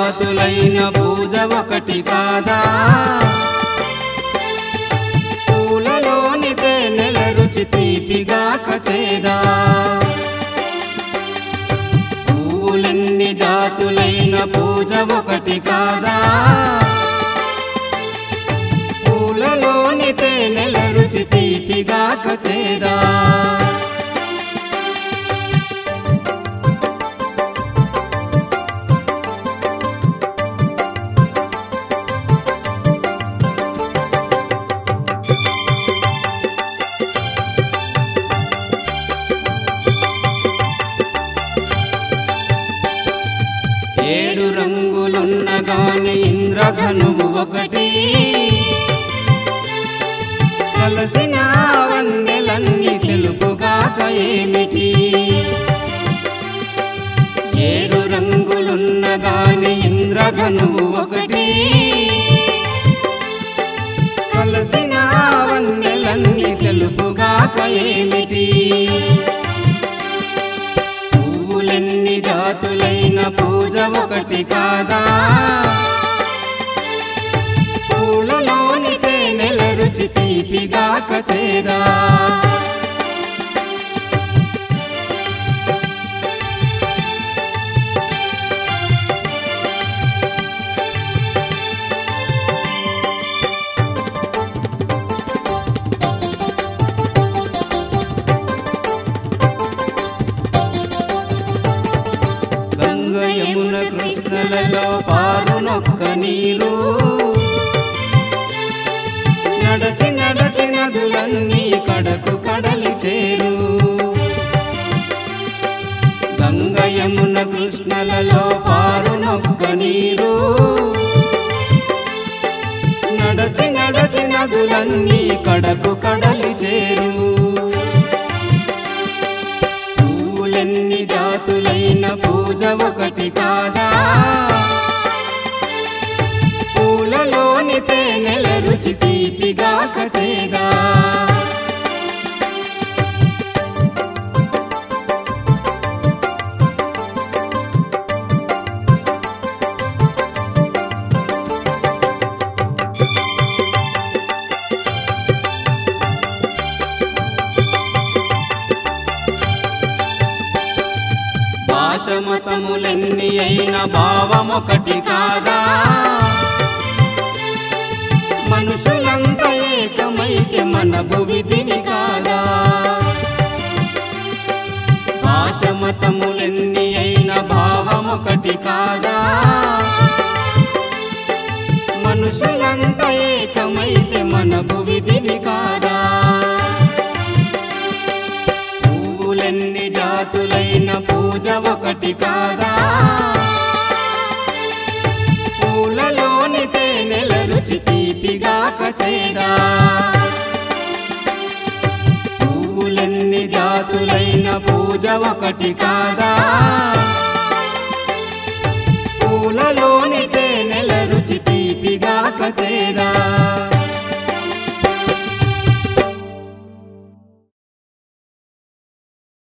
జాతులైన పూజ ఒకటి కాదా పూలలోని తేనెల రుచి తీపిగా కచేదా పువ్వులెన్ని జాతులైన పూజ ఒకటి కాదా పూలలోని తేనెల రుచి తీపిగా కచేదా ఏడు రంగులున్న గాని ఇంద్రధనువు ఒకటి కలసిన వన్నెలన్నీ తెలుపుగాక ఏమిటి ఏడు రంగులున్న గాని ఇంద్రధనువు ఒకటి కలసిన వన్నెలన్నీ తెలుపుగాక ఏమిటి పువ్వులెన్ని జాతులైన పూజ ఒకటి కాదా పూలలోని తేనెల రుచి తీపిగా కచేదా గంగ యమున కృష్ణలలో పారునొక్క నీరు నడచి నడచి నదులన్నీ కడకు కడలి చేరు గంగ యమున కృష్ణలలో పారునొక్క నీరు నడచి నడచి నదులన్నీ కడకు కడలి చేరు పూలెన్ని జాతులైన పూజ ఒకటి కాదా పూలలోని తేనెల రుచి తీపిగా కచేదా భాషమతములెన్ని అయిన భావమొకటి కాదా మనుషులంత ఏకమైతే మన భువిధిని కాదా భాషమతములెన్ని అయిన భావమొకటి కాదా మనుషులంత ఏకమైతే మన భువిధిని కాదా పువ్వులెన్ని జాతులైన పూజ ఒకటి కాదా పూలలోని తేనెల రుచి తీపిగా కచేదా పువ్వులెన్ని జాతులైన పూజ ఒకటి కాదా పూలలోని తేనెల రుచి తీపిగా కచేదా